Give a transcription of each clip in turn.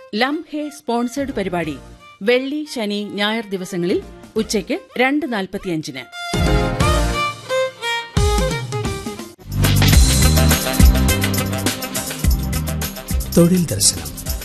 ലംഹെ sponsored പരിപാടി വെള്ളി ശനി ഞായർ ദിവസങ്ങളിൽ ഉച്ചയ്ക്ക് രണ്ട് നാൽപ്പത്തിയഞ്ചിന് തൊഴിൽ ദർശനം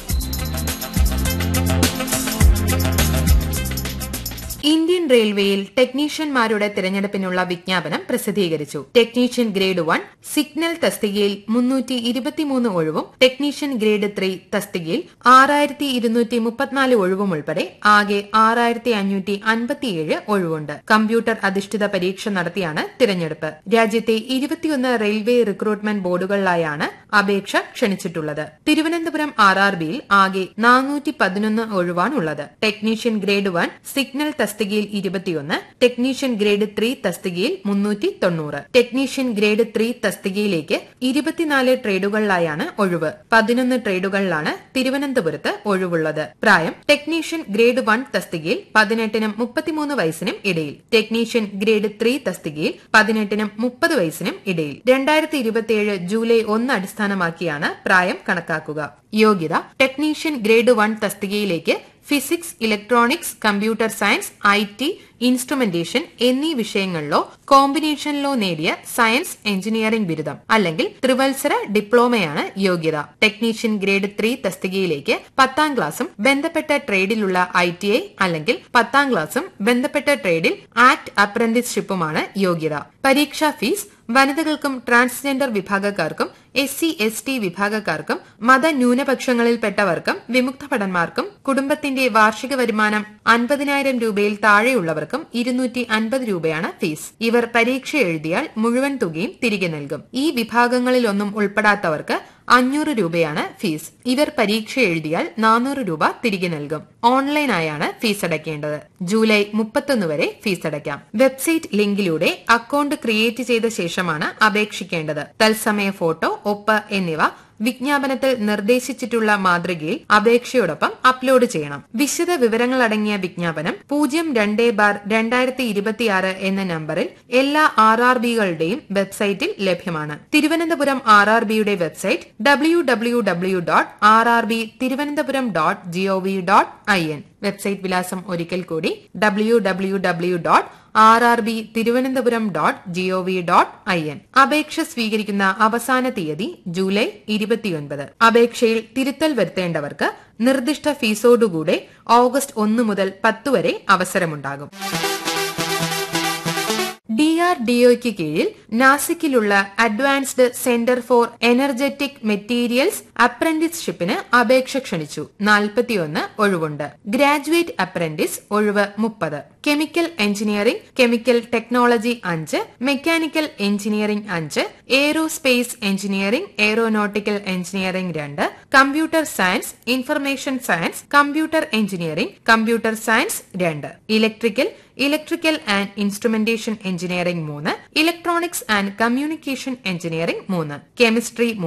ഇന്ത്യൻ റെയിൽവേയിൽ ടെക്നീഷ്യന്മാരുടെ തിരഞ്ഞെടുപ്പിനുള്ള വിജ്ഞാപനം പ്രസിദ്ധീകരിച്ചു ടെക്നീഷ്യൻ ഗ്രേഡ് വൺ സിഗ്നൽ തസ്തികയിൽ മുന്നൂറ്റി ഇരുപത്തിമൂന്ന് ഒഴിവും ടെക്നീഷ്യൻ ഗ്രേഡ് ത്രീ തസ്തികയിൽ ആറായിരത്തി ഇരുന്നൂറ്റി മുപ്പത്തിനാല് ഒഴിവും ഉൾപ്പെടെ ആകെ ആറായിരത്തി അഞ്ഞൂറ്റി അൻപത്തിയേഴ് ഒഴിവുണ്ട് കമ്പ്യൂട്ടർ അധിഷ്ഠിത പരീക്ഷ നടത്തിയാണ് തിരഞ്ഞെടുപ്പ് രാജ്യത്തെ ഇരുപത്തിയൊന്ന് റെയിൽവേ റിക്രൂട്ട്മെന്റ് ബോർഡുകളിലായാണ് അപേക്ഷ ക്ഷണിച്ചിട്ടുള്ളത് തിരുവനന്തപുരം ആർ ആർ ബിയിൽ ആകെ നാനൂറ്റി പതിനൊന്ന് ഒഴിവാണുള്ളത് ടെക്നീഷ്യൻ ഗ്രേഡ് വൺ സിഗ്നൽ തസ്തികയിൽ ഇരുപത്തിയൊന്ന് ടെക്നീഷ്യൻ ഗ്രേഡ് ത്രീ തസ്തികയിൽ മുന്നൂറ്റി തൊണ്ണൂറ് ടെക്നീഷ്യൻ ഗ്രേഡ് ത്രീ തസ്തികയിലേക്ക് ഇരുപത്തിനാല് ട്രേഡുകളിലായാണ് ഒഴിവ് പതിനൊന്ന് ട്രേഡുകളിലാണ് തിരുവനന്തപുരത്ത് ഒഴിവുള്ളത് പ്രായം ടെക്നീഷ്യൻ ഗ്രേഡ് വൺ തസ്തികയിൽ പതിനെട്ടിനും മുപ്പത്തിമൂന്ന് വയസ്സിനും ഇടയിൽ ടെക്നീഷ്യൻ ഗ്രേഡ് ത്രീ തസ്തികയിൽ പതിനെട്ടിനും മുപ്പത് വയസ്സിനും ഇടയിൽ രണ്ടായിരത്തി ഇരുപത്തിയേഴ് ജൂലൈ ഒന്ന് അടിസ്ഥാനമാക്കിയാണ് പ്രായം കണക്കാക്കുക യോഗ്യത ടെക്നീഷ്യൻ ഗ്രേഡ് വൺ തസ്തികയിലേക്ക് physics electronics computer science I T instrumentation എന്നീ വിഷയങ്ങളിലോ കോമ്പിനേഷനിലോ നേടിയ സയൻസ് എഞ്ചിനീയറിംഗ് ബിരുദം അല്ലെങ്കിൽ ത്രിവത്സര ഡിപ്ലോമയാണ് യോഗ്യത ടെക്നീഷ്യൻ ഗ്രേഡ് ത്രീ തസ്തികയിലേക്ക് പത്താം ക്ലാസും ബന്ധപ്പെട്ട ട്രേഡിലുള്ള ഐ ടി ഐ അല്ലെങ്കിൽ പത്താം ക്ലാസും ബന്ധപ്പെട്ട ട്രേഡിൽ ആക്ട് അപ്രന്റീസ്ഷിപ്പുമാണ് യോഗ്യത പരീക്ഷാ ഫീസ് വനിതകൾക്കും ട്രാൻസ്ജെൻഡർ വിഭാഗക്കാർക്കും എസ് സി എസ് ടി വിഭാഗക്കാർക്കും മതന്യൂനപക്ഷങ്ങളിൽപ്പെട്ടവർക്കും വിമുക്ത ഭടന്മാർക്കും കുടുംബത്തിന്റെ വാർഷിക വരുമാനം അൻപതിനായിരം രൂപയിൽ താഴെയുള്ളവർക്കും ഇരുന്നൂറ്റി അൻപത് രൂപയാണ് ഫീസ് ഇവർ പരീക്ഷ എഴുതിയാൽ മുഴുവൻ തുകയും തിരികെ നൽകും ഈ വിഭാഗങ്ങളിലൊന്നും ഉൾപ്പെടാത്തവർക്ക് അഞ്ഞൂറ് രൂപയാണ് ഫീസ് ഇവർ പരീക്ഷ എഴുതിയാൽ നാനൂറ് രൂപ തിരികെ നൽകും ഓൺലൈനായാണ് ഫീസ് അടയ്ക്കേണ്ടത് ജൂലൈ മുപ്പത്തൊന്ന് വരെ ഫീസ് അടയ്ക്കാം വെബ്സൈറ്റ് ലിങ്കിലൂടെ അക്കൌണ്ട് ക്രിയേറ്റ് ചെയ്ത ശേഷമാണ് അപേക്ഷിക്കേണ്ടത് തത്സമയ ഫോട്ടോ ഒപ്പ് എന്നിവ വിജ്ഞാപനത്തിൽ നിർദ്ദേശിച്ചിട്ടുള്ള മാതൃകയിൽ അപേക്ഷയോടൊപ്പം അപ്ലോഡ് ചെയ്യണം വിശദ വിവരങ്ങളടങ്ങിയ വിജ്ഞാപനം പൂജ്യം രണ്ട് ബാർ രണ്ടായിരത്തി ഇരുപത്തിയാറ് എന്ന നമ്പറിൽ എല്ലാ ആർ ആർ ബികളുടെയും വെബ്സൈറ്റിൽ ലഭ്യമാണ് തിരുവനന്തപുരം ആർ ആർ ബിയുടെ website W W W dot R R B Thiruvananthapuram dot G O V dot I N website വിലാസം ഒരിക്കൽ കൂടി W W W dot R R B Thiruvananthapuram dot G O V dot I N അപേക്ഷ സ്വീകരിക്കുന്ന അവസാന തീയതി ജൂലൈ ഇരുപത്തിയൊൻപത് അപേക്ഷയിൽ തിരുത്തൽ വരുത്തേണ്ടവർക്ക് നിർദ്ദിഷ്ട ഫീസോടുകൂടെ ഓഗസ്റ്റ് ഒന്ന് മുതൽ പത്ത് വരെ അവസരമുണ്ടാകും ഡി ആർ ഡിഒയ്ക്ക് കീഴിൽ നാസിക്കിലുള്ള advanced centre for energetic materials അപ്രന്റീസ്ഷിപ്പിന് അപേക്ഷ ക്ഷണിച്ചു നാൽപ്പത്തിയൊന്ന് ഒഴിവുണ്ട് ഗ്രാജുവേറ്റ് അപ്രന്റീസ് ഒഴിവ് മുപ്പത് കെമിക്കൽ എഞ്ചിനീയറിംഗ് കെമിക്കൽ ടെക്നോളജി അഞ്ച് മെക്കാനിക്കൽ എഞ്ചിനീയറിംഗ് അഞ്ച് എയ്റോസ്പേസ് എഞ്ചിനീയറിംഗ് എയ്റോനോട്ടിക്കൽ എഞ്ചിനീയറിംഗ് രണ്ട് computer science information science computer engineering computer science രണ്ട് electrical electrical and instrumentation engineering മൂന്ന് ഇലക്ട്രോണിക്സ് ആൻഡ് കമ്മ്യൂണിക്കേഷൻ എഞ്ചിനീയറിംഗ് മൂന്ന് കെമിസ്ട്രി